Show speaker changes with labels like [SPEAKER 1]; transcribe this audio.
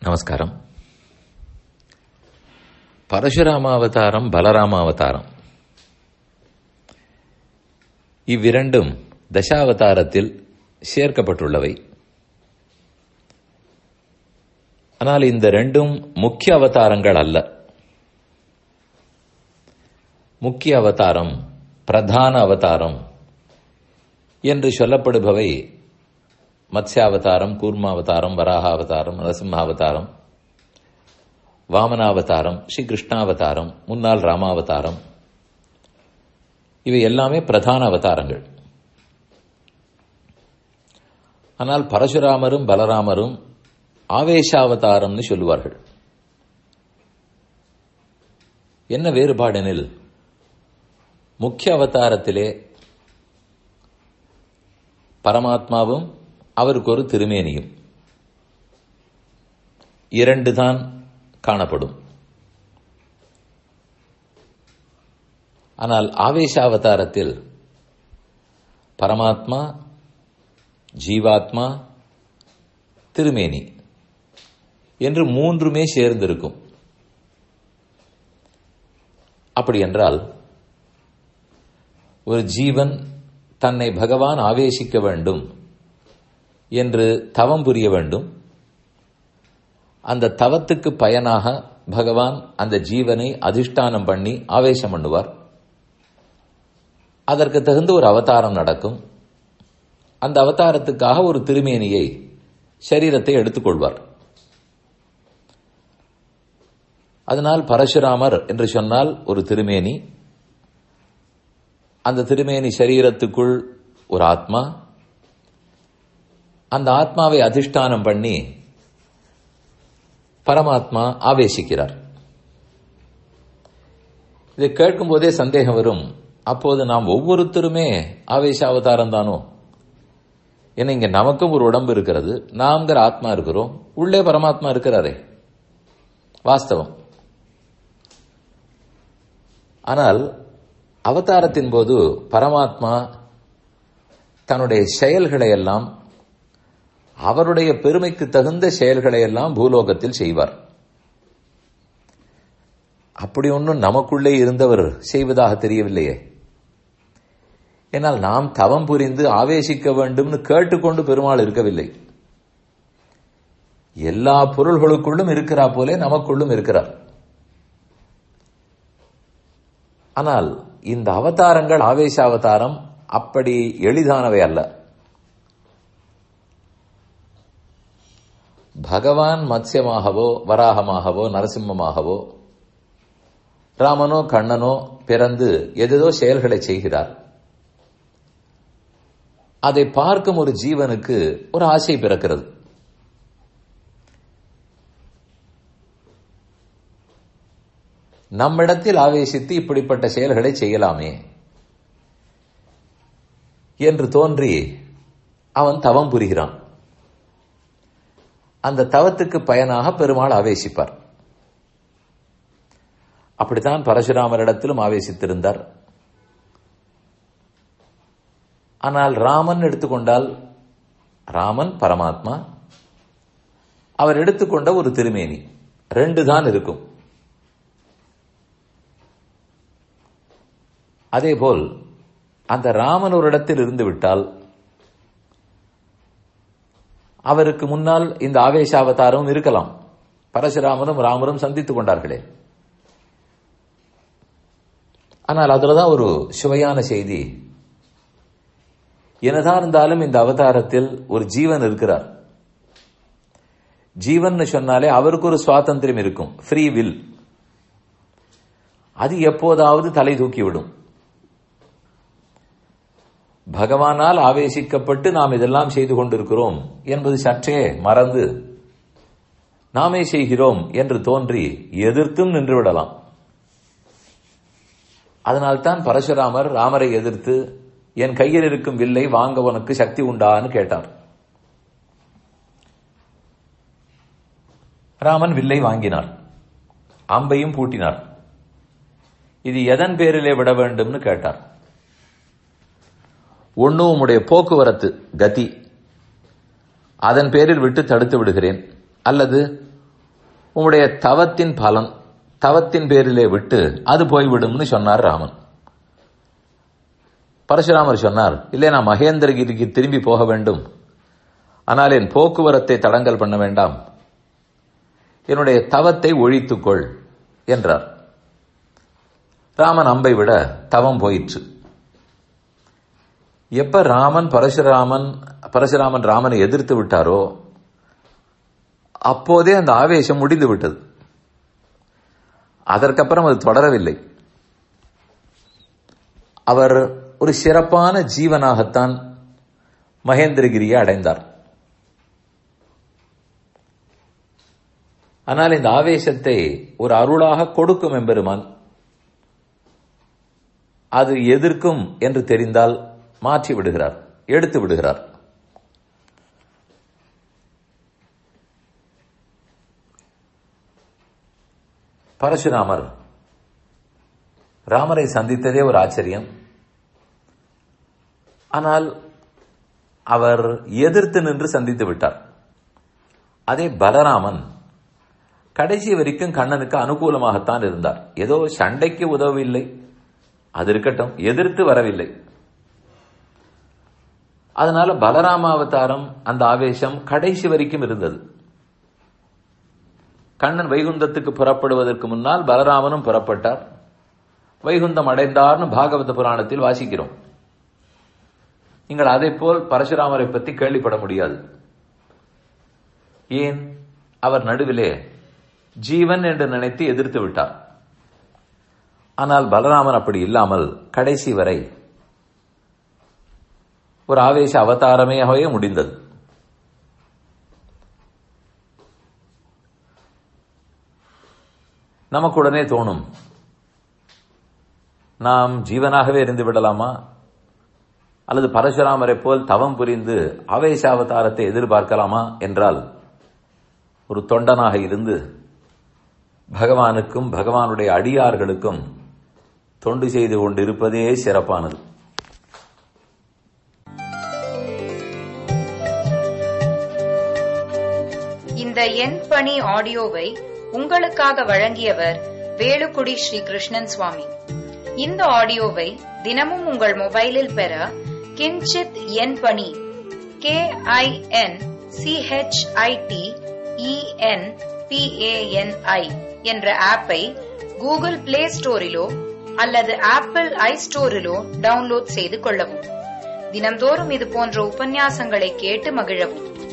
[SPEAKER 1] நமஸ்காரம் பரசுராமாவதாரம் பலராமாவதாரம் இவ்விரண்டும் தசாவதாரத்தில் சேர்க்கப்பட்டுள்ளவை ஆனால் இந்த ரெண்டும் முக்கிய அவதாரங்கள் அல்ல முக்கிய அவதாரம் பிரதான அவதாரம் என்று சொல்லப்படுபவை மத்ஸ்யாவதாரம் கூர்மாவதாரம் வராகாவதாரம் நரசிம்மாவதாரம் வாமனாவதாரம் ஸ்ரீ கிருஷ்ணாவதாரம் முன்னாள் ராமாவதாரம் இவை எல்லாமே பிரதான அவதாரங்கள் ஆனால் பரசுராமரும் பலராமரும் ஆவேசாவதாரம்னு சொல்லுவார்கள் என்ன வேறுபாடெனில் முக்கிய அவதாரத்திலே பரமாத்மாவும் அவருக்கு ஒரு திருமேனியும் இரண்டு தான் காணப்படும் ஆனால் ஆவேசாவதாரத்தில் பரமாத்மா ஜீவாத்மா திருமேனி என்று மூன்றுமே சேர்ந்திருக்கும் அப்படி என்றால் ஒரு ஜீவன் தன்னை பகவான் ஆவேசிக்க வேண்டும் என்று தவம் புரிய வேண்டும் அந்த தவத்துக்கு பயனாக பகவான் அந்த ஜீவனை அதிஷ்டானம் பண்ணி ஆவேசம் பண்ணுவார் அதற்கு தகுந்த ஒரு அவதாரம் நடக்கும் அந்த அவதாரத்துக்காக ஒரு திருமேனியை சரீரத்தை எடுத்துக்கொள்வார் அதனால் பரசுராமர் என்று சொன்னால் ஒரு திருமேனி அந்த திருமேனி சரீரத்துக்குள் ஒரு ஆத்மா அந்த ஆத்மாவை அதிஷ்டானம் பண்ணி பரமாத்மா ஆவேசிக்கிறார் இதை கேட்கும் போதே சந்தேகம் வரும் அப்போது நாம் ஒவ்வொருத்தருமே ஆவேச அவதாரம் தானோ ஏன்னா இங்க நமக்கும் ஒரு உடம்பு இருக்கிறது நாம்ங்கிற ஆத்மா இருக்கிறோம் உள்ளே பரமாத்மா இருக்கிறாரே வாஸ்தவம் ஆனால் அவதாரத்தின் போது பரமாத்மா தன்னுடைய செயல்களை எல்லாம் அவருடைய பெருமைக்கு தகுந்த செயல்களை எல்லாம் பூலோகத்தில் செய்வார் அப்படி ஒன்றும் நமக்குள்ளே இருந்தவர் செய்வதாக தெரியவில்லையே என்னால் நாம் தவம் புரிந்து ஆவேசிக்க வேண்டும்னு கேட்டுக்கொண்டு பெருமாள் இருக்கவில்லை எல்லா பொருள்களுக்குள்ளும் இருக்கிறா போலே நமக்குள்ளும் இருக்கிறார் ஆனால் இந்த அவதாரங்கள் ஆவேச அவதாரம் அப்படி எளிதானவை அல்ல பகவான் மத்ஸ்யமாகவோ வராகமாகவோ நரசிம்மமாகவோ ராமனோ கண்ணனோ பிறந்து எதோ செயல்களை செய்கிறார் அதை பார்க்கும் ஒரு ஜீவனுக்கு ஒரு ஆசை பிறக்கிறது நம்மிடத்தில் ஆவேசித்து இப்படிப்பட்ட செயல்களை செய்யலாமே என்று தோன்றி அவன் தவம் புரிகிறான் அந்த தவத்துக்கு பயனாக பெருமாள் ஆவேசிப்பார் அப்படித்தான் பரசுராமரிடத்திலும் ஆவேசித்திருந்தார் ஆனால் ராமன் எடுத்துக்கொண்டால் ராமன் பரமாத்மா அவர் எடுத்துக்கொண்ட ஒரு திருமேனி ரெண்டு தான் இருக்கும் அதேபோல் அந்த ராமன் ஒரு இடத்தில் இருந்து விட்டால் அவருக்கு முன்னால் இந்த ஆவேசாவதாரமும் இருக்கலாம் பரசுராமரும் ராமரும் சந்தித்துக் கொண்டார்களே ஆனால் அதுலதான் ஒரு சுவையான செய்தி என்னதான் இருந்தாலும் இந்த அவதாரத்தில் ஒரு ஜீவன் இருக்கிறார் ஜீவன் சொன்னாலே அவருக்கு ஒரு சுவாதந்திரம் இருக்கும் ஃப்ரீ வில் அது எப்போதாவது தலை தூக்கிவிடும் பகவானால் ஆவேசிக்கப்பட்டு நாம் இதெல்லாம் செய்து கொண்டிருக்கிறோம் என்பது சற்றே மறந்து நாமே செய்கிறோம் என்று தோன்றி எதிர்த்தும் நின்றுவிடலாம் அதனால்தான் பரசுராமர் ராமரை எதிர்த்து என் கையில் இருக்கும் வில்லை வாங்க உனக்கு சக்தி உண்டான்னு கேட்டார் ராமன் வில்லை வாங்கினார் அம்பையும் பூட்டினார் இது எதன் பேரிலே விட வேண்டும்னு கேட்டார் ஒன்னு உம்முடைய போக்குவரத்து கதி அதன் பேரில் விட்டு தடுத்து விடுகிறேன் அல்லது உங்களுடைய தவத்தின் பலன் தவத்தின் பேரிலே விட்டு அது போய்விடும்னு சொன்னார் ராமன் பரசுராமர் சொன்னார் இல்லை நான் மகேந்திரகிரிக்கு திரும்பி போக வேண்டும் ஆனால் என் போக்குவரத்தை தடங்கல் பண்ண வேண்டாம் என்னுடைய தவத்தை ஒழித்துக்கொள் என்றார் ராமன் அம்பை விட தவம் போயிற்று எப்ப ராமன் பரசுராமன் பரசுராமன் ராமனை எதிர்த்து விட்டாரோ அப்போதே அந்த ஆவேசம் முடிந்து விட்டது அதற்கப்புறம் அது தொடரவில்லை அவர் ஒரு சிறப்பான ஜீவனாகத்தான் மகேந்திரகிரியை அடைந்தார் ஆனால் இந்த ஆவேசத்தை ஒரு அருளாக கொடுக்கும் எம்பெருமான் அது எதிர்க்கும் என்று தெரிந்தால் மாற்றி விடுகிறார் எடுத்து விடுகிறார் பரசுராமர் ராமரை சந்தித்ததே ஒரு ஆச்சரியம் ஆனால் அவர் எதிர்த்து நின்று சந்தித்து விட்டார் அதே பலராமன் கடைசி வரைக்கும் கண்ணனுக்கு அனுகூலமாகத்தான் இருந்தார் ஏதோ சண்டைக்கு உதவவில்லை அது இருக்கட்டும் எதிர்த்து வரவில்லை அதனால பலராம அவதாரம் அந்த ஆவேசம் கடைசி வரைக்கும் இருந்தது கண்ணன் வைகுந்தத்துக்கு புறப்படுவதற்கு முன்னால் பலராமனும் புறப்பட்டார் வைகுந்தம் அடைந்தார்னு பாகவத புராணத்தில் வாசிக்கிறோம் நீங்கள் அதை போல் பரசுராமரை பற்றி கேள்விப்பட முடியாது ஏன் அவர் நடுவிலே ஜீவன் என்று நினைத்து எதிர்த்து விட்டார் ஆனால் பலராமன் அப்படி இல்லாமல் கடைசி வரை ஒரு ஆவேச அவதாரமேகவே முடிந்தது நமக்கு உடனே தோணும் நாம் ஜீவனாகவே இருந்து விடலாமா அல்லது பரசுராமரை போல் தவம் புரிந்து ஆவேச அவதாரத்தை எதிர்பார்க்கலாமா என்றால் ஒரு தொண்டனாக இருந்து பகவானுக்கும் பகவானுடைய அடியார்களுக்கும் தொண்டு செய்து கொண்டிருப்பதே சிறப்பானது
[SPEAKER 2] இந்த என் பணி ஆடியோவை உங்களுக்காக வழங்கியவர் வேலுக்குடி ஸ்ரீ கிருஷ்ணன் சுவாமி இந்த ஆடியோவை தினமும் உங்கள் மொபைலில் பெற கிஞ்சித் என் பணி கே ஐ என் சிஹெச்ஐடி இஎன் பிஏஎன்ஐ என்ற ஆப்பை கூகுள் பிளே ஸ்டோரிலோ அல்லது ஆப்பிள் ஐ ஸ்டோரிலோ டவுன்லோட் செய்து கொள்ளவும் தினம்தோறும் இது போன்ற உபன்யாசங்களை கேட்டு மகிழவும்